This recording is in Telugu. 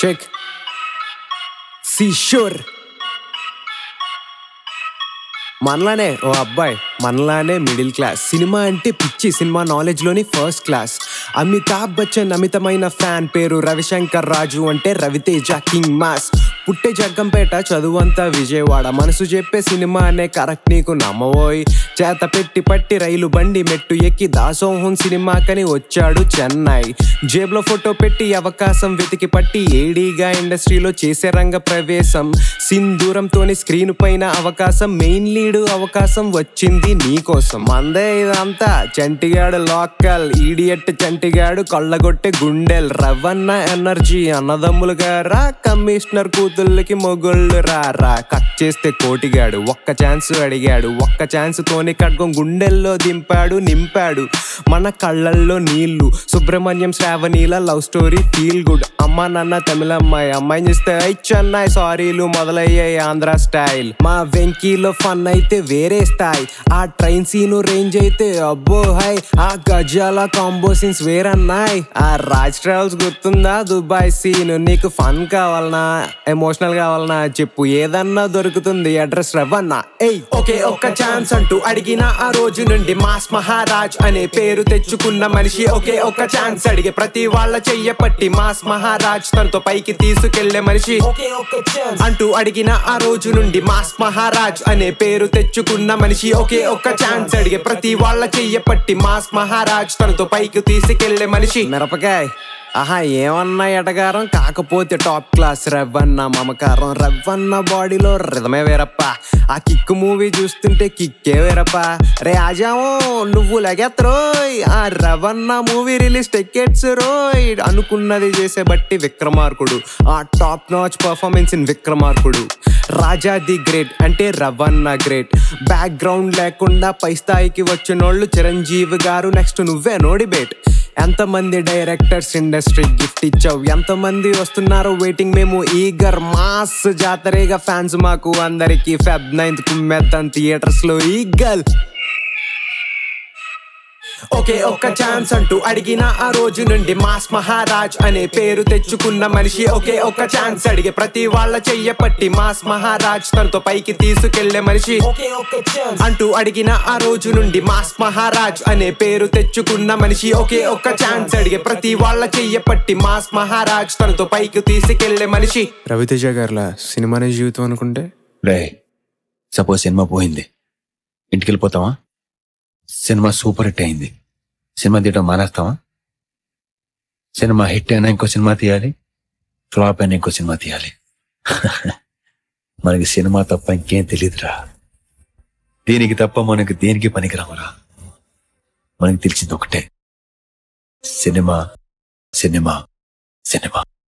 చెక్ సి షూర్ మనలానే ఓ అబ్బాయి మనలానే మిడిల్ క్లాస్ సినిమా అంటే పిచ్చి సినిమా నాలెడ్జ్ లోని ఫస్ట్ క్లాస్ అమితాబ్ బచ్చన్ అమితమైన ఫ్యాన్ పేరు రవిశంకర్ రాజు అంటే రవితేజ కింగ్ మాస్ పుట్టే జగ్గంపేట చదువంతా విజయవాడ మనసు చెప్పే సినిమా అనే కరెక్ట్ నీకు నమ్మవోయ్ చేత పెట్టి పట్టి రైలు బండి మెట్టు ఎక్కి దాసోహం సినిమాకని వచ్చాడు చెన్నై జేబులో ఫోటో పెట్టి అవకాశం వెతికి పట్టి ఏడీగా ఇండస్ట్రీలో చేసే రంగ ప్రవేశం సింధూరంతోని స్క్రీన్ పైన అవకాశం మెయిన్ లీడ్ అవకాశం వచ్చింది నీకోసం మందే ఇదంతా చంటిగాడు లోకల్ ఈడియట్ చంటిగాడు కొల్లగొట్టే గుండెల్ రవన్న ఎనర్జీ అన్నదమ్ములు గారా కమిషనర్ కూతుళ్ళకి మొగుళ్ళు రారా కట్ చేస్తే కోటిగాడు ఒక్క ఛాన్స్ అడిగాడు ఒక్క ఛాన్స్ తోని ఖడ్గం గుండెల్లో దింపాడు నింపాడు మన కళ్ళల్లో నీళ్లు సుబ్రహ్మణ్యం శ్రావణీల లవ్ స్టోరీ ఫీల్ గుడ్ అమ్మ నాన్న తమిళ అమ్మాయి అమ్మాయిని చూస్తే ఐ చెన్నై సారీలు మొదలయ్యాయి ఆంధ్ర స్టైల్ మా వెంకీలో ఫన్ అయితే వేరే స్థాయి ఆ ట్రైన్ సీను రేంజ్ అయితే అబ్బో హై ఆ గజాల కాంబో సీన్స్ వేరన్నాయి ఆ రాజ్ ట్రావెల్స్ గుర్తుందా దుబాయ్ సీన్ నీకు ఫన్ కావాలనా ఎమోషనల్ కావాలనా చెప్పు ఏదన్నా దొరుకుతుంది అడ్రస్ రవ్వన్నా ఏయ్ ఒకే ఒక్క ఛాన్స్ అంటూ అడిగిన ఆ రోజు నుండి మాస్ మహారాజ్ అనే పేరు తెచ్చుకున్న మనిషి ఒకే ఒక్క ఛాన్స్ అడిగే ప్రతి వాళ్ళ చెయ్య పట్టి మాస్ మహారాజ్ తనతో పైకి తీసుకెళ్లే మనిషి ఒకే ఒక్క ఛాన్స్ అంటూ అడిగిన ఆ రోజు నుండి మాస్ మహారాజ్ అనే పేరు తెచ్చుకున్న మనిషి ఒకే ఒక్క ఛాన్స్ అడిగే ప్రతి వాళ్ళ చెయ్య పట్టి మాస్ మహారాజ్ తనతో పైకి తీసుకెళ్లే మనిషి మిరపకాయ్ ఆహా ఏమన్నా ఎటగారం కాకపోతే టాప్ క్లాస్ రవ్వన్న మమకారం రవ్వన్న బాడీలో రిధమే వేరప్ప ఆ కిక్ మూవీ చూస్తుంటే కిక్కే వేరప్ప రే ఆజాము నువ్వు లగెత్తరోయ్ ఆ రవన్న మూవీ రిలీజ్ టికెట్స్ రోయ్ అనుకున్నది చేసే బట్టి విక్రమార్కుడు ఆ top notch performance in Vikramarkudu Raja the great అంటే రవన్న గ్రేట్ బ్యాక్గ్రౌండ్ లేకుండా పై స్థాయికి వచ్చినోళ్ళు చిరంజీవి గారు నెక్స్ట్ నువ్వే నోడిబేట్ ఎంతమంది డైరెక్టర్స్ ఇండస్ట్రీ గిఫ్ట్ ఇచ్చావు ఎంతమంది వస్తున్నారు వెయిటింగ్ మేము ఈగర్ మాస్ జాతరేగా ఫ్యాన్స్ మాకు అందరికి ఫెబ్ నైన్త్ కుమ్మెద్దాం థియేటర్స్ లో ఈగల్ ఒకే ఒక్క ఛాన్స్ అంటూ అడిగిన ఆ రోజు నుండి మాస్ మహారాజ్ అనే పేరు తెచ్చుకున్న మనిషి ఒకే ఒక్క ఛాన్స్ అడిగే ప్రతి వాళ్ళ చెయ్య పట్టి మాస్ మహారాజ్ తనతో పైకి తీసుకెళ్లే మనిషి ఒకే ఒక్క ఛాన్స్ అంటూ అడిగిన ఆ రోజు నుండి మాస్ మహారాజ్ అనే పేరు తెచ్చుకున్న మనిషి ఒకే ఒక్క ఛాన్స్ అడిగే ప్రతి వాళ్ళ చెయ్య పట్టి మాస్ మహారాజ్ తనతో పైకి తీసుకెళ్లే మనిషి రవితేజ గారిలా సినిమానే జీవితం అనుకుంటే రే సపోజ్ సినిమా పోయింది ఇంటికి వెళ్ళిపోతావా సినిమా సూపర్ హిట్ అయింది సినిమా తీయడం మానేస్తావా సినిమా హిట్ అయినా ఇంకో సినిమా తీయాలి ఫ్లాప్ అయినా ఇంకో సినిమా తీయాలి మనకి సినిమా తప్ప ఇంకేం తెలియదురా దీనికి తప్ప మనకి దేనికి పనికిరామరా మనకి తెలిసింది ఒకటే సినిమా సినిమా సినిమా